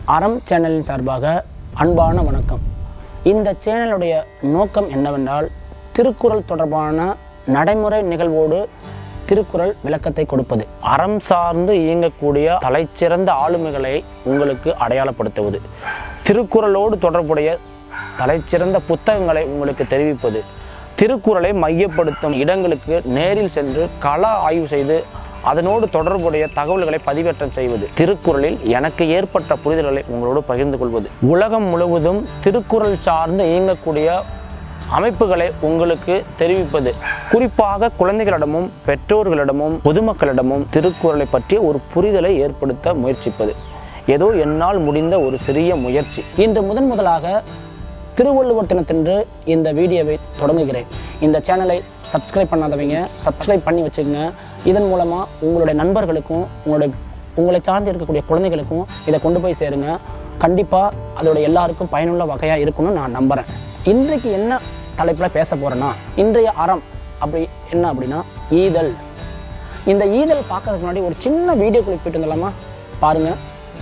அறம் சேனலின் சார்பாக அன்பான வணக்கம் இந்த சேனலுடைய நோக்கம் என்னவென்றால் திருக்குறள் தொடர்பான நடைமுறை நிகழ்வோடு திருக்குறள் விளக்கத்தை கொடுப்பது அறம் சார்ந்து இயங்கக்கூடிய தலைச்சிறந்த ஆளுமைகளை உங்களுக்கு அடையாளப்படுத்துவது திருக்குறளோடு தொடர்புடைய தலைச்சிறந்த புத்தகங்களை உங்களுக்கு தெரிவிப்பது திருக்குறளை மையப்படுத்தும் இடங்களுக்கு நேரில் சென்று கள ஆய்வு செய்து அதனோடு தொடர்புடைய தகவல்களை பதிவேற்றம் செய்வது திருக்குறளில் எனக்கு ஏற்பட்ட புரிதல்களை உங்களோடு பகிர்ந்து கொள்வது உலகம் முழுவதும் திருக்குறள் சார்ந்து இயங்கக்கூடிய அமைப்புகளை உங்களுக்கு தெரிவிப்பது குறிப்பாக குழந்தைகளிடமும் பெற்றோர்களிடமும் பொதுமக்களிடமும் திருக்குறளை பற்றி ஒரு புரிதலை ஏற்படுத்த முயற்சிப்பது ஏதோ என்னால் முடிந்த ஒரு சிறிய முயற்சி இன்று முதன் முதலாக திருவள்ளுவர் தினத்தன்று இந்த வீடியோவை தொடங்குகிறேன் இந்த சேனலை சப்ஸ்கிரைப் பண்ணாதவங்க சப்ஸ்கிரைப் பண்ணி வச்சுக்கோங்க இதன் மூலமாக உங்களுடைய நண்பர்களுக்கும் உங்களுடைய உங்களை சார்ந்து இருக்கக்கூடிய குழந்தைகளுக்கும் இதை கொண்டு போய் சேருங்க கண்டிப்பாக அதோட எல்லாருக்கும் பயனுள்ள வகையாக இருக்கும்னு நான் நம்புகிறேன் இன்றைக்கு என்ன தலைப்பில் பேச போகிறேன்னா இன்றைய அறம் அப்படி என்ன அப்படின்னா ஈதல் இந்த ஈதல் பார்க்கறதுக்கு முன்னாடி ஒரு சின்ன வீடியோ கிளிப் போயிட்டு வந்துடலாமா பாருங்கள்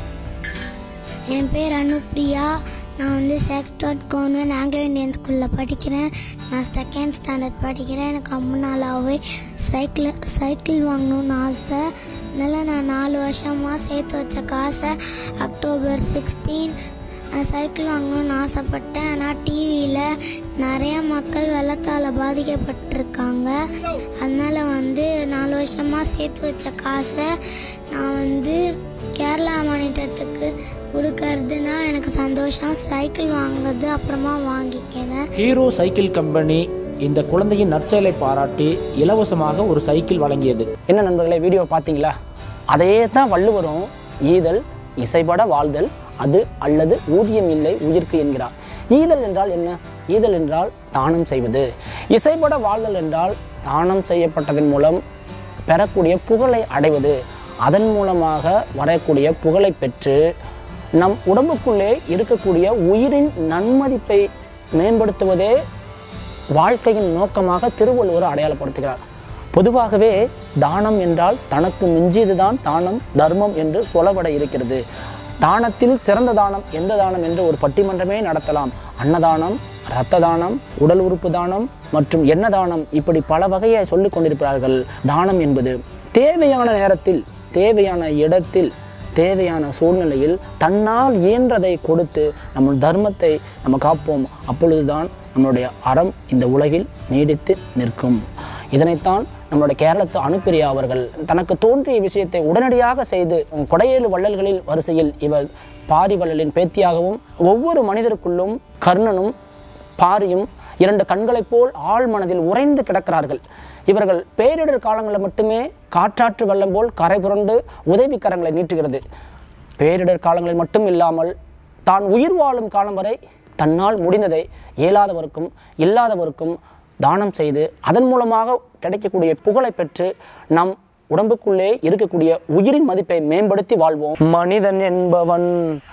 என் பேர் அனுப்ரியா நான் வந்து சேக்டாட் கவர்மெண்ட் ஆங்கிலோ இந்தியன் ஸ்கூலில் படிக்கிறேன் நான் செகண்ட் ஸ்டாண்டர்ட் படிக்கிறேன் எனக்கு ரொம்ப நாளாகவே சைக்கிள் சைக்கிள் வாங்கணும்னு ஆசை அதனால் நான் நாலு வருஷமாக சேர்த்து வச்ச காசை அக்டோபர் சிக்ஸ்டீன் சைக்கிள் வாங்கணும்னு ஆசைப்பட்டேன் ஆனால் டிவியில் நிறைய மக்கள் வெள்ளத்தால் பாதிக்கப்பட்டிருக்காங்க அதனால் வந்து நாலு வருஷமாக சேர்த்து வச்ச காசை நான் வந்து கேரளா மாநிலத்துக்கு கொடுக்கறதுனா எனக்கு சந்தோஷம் சைக்கிள் வாங்குறது அப்புறமா வாங்கிக்கிறேன் ஹீரோ சைக்கிள் கம்பெனி இந்த குழந்தையின் நற்செயலை பாராட்டி இலவசமாக ஒரு சைக்கிள் வழங்கியது என்ன நண்பர்களே வீடியோ பார்த்தீங்களா அதையே தான் வள்ளுவரும் ஈதல் இசைபட வாழ்தல் அது அல்லது ஊதியம் இல்லை உயிர்க்கு என்கிறார் ஈதல் என்றால் என்ன ஈதல் என்றால் தானம் செய்வது இசைபட வாழ்தல் என்றால் தானம் செய்யப்பட்டதன் மூலம் பெறக்கூடிய புகழை அடைவது அதன் மூலமாக வரக்கூடிய புகழை பெற்று நம் உடம்புக்குள்ளே இருக்கக்கூடிய உயிரின் நன்மதிப்பை மேம்படுத்துவதே வாழ்க்கையின் நோக்கமாக திருவள்ளுவர் அடையாளப்படுத்துகிறார் பொதுவாகவே தானம் என்றால் தனக்கு மிஞ்சியதுதான் தானம் தர்மம் என்று சொல்லப்பட இருக்கிறது தானத்தில் சிறந்த தானம் எந்த தானம் என்று ஒரு பட்டிமன்றமே நடத்தலாம் அன்னதானம் இரத்த தானம் உடல் உறுப்பு தானம் மற்றும் எண்ண தானம் இப்படி பல வகையை சொல்லிக் கொண்டிருக்கிறார்கள் தானம் என்பது தேவையான நேரத்தில் தேவையான இடத்தில் தேவையான சூழ்நிலையில் தன்னால் இயன்றதை கொடுத்து நம்ம தர்மத்தை நம்ம காப்போம் அப்பொழுதுதான் நம்மளுடைய அறம் இந்த உலகில் நீடித்து நிற்கும் இதனைத்தான் நம்மளுடைய கேரளத்து அனுப்பிரியா அவர்கள் தனக்கு தோன்றிய விஷயத்தை உடனடியாக செய்து கொடையேழு வள்ளல்களில் வரிசையில் இவர் பாரி வள்ளலின் பேத்தியாகவும் ஒவ்வொரு மனிதருக்குள்ளும் கர்ணனும் பாரியும் இரண்டு கண்களைப் போல் ஆழ் மனதில் உறைந்து கிடக்கிறார்கள் இவர்கள் பேரிடர் காலங்களில் மட்டுமே காற்றாற்று வெள்ளம் போல் கரை புரண்டு உதவி கரங்களை நீட்டுகிறது பேரிடர் காலங்களில் மட்டும் இல்லாமல் தான் உயிர் வாழும் காலம் வரை தன்னால் முடிந்ததை இயலாதவருக்கும் இல்லாதவருக்கும் தானம் செய்து அதன் மூலமாக கிடைக்கக்கூடிய புகழை பெற்று நம் உடம்புக்குள்ளே இருக்கக்கூடிய உயிரின் மதிப்பை மேம்படுத்தி வாழ்வோம் மனிதன் என்பவன்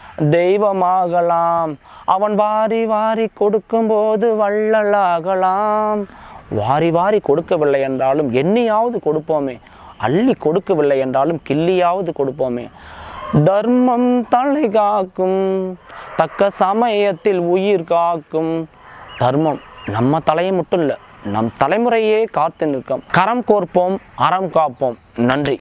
தெய்வமாகலாம் அவன் வாரி வாரி கொடுக்கும்போது வள்ளலாகலாம் வாரி வாரி கொடுக்கவில்லை என்றாலும் எண்ணியாவது கொடுப்போமே அள்ளி கொடுக்கவில்லை என்றாலும் கிள்ளியாவது கொடுப்போமே தர்மம் தலை காக்கும் தக்க சமயத்தில் உயிர் காக்கும் தர்மம் நம்ம தலையை மட்டும் இல்லை நம் தலைமுறையே காத்து நிற்கும் கரம் கோர்ப்போம் அறம் காப்போம் நன்றி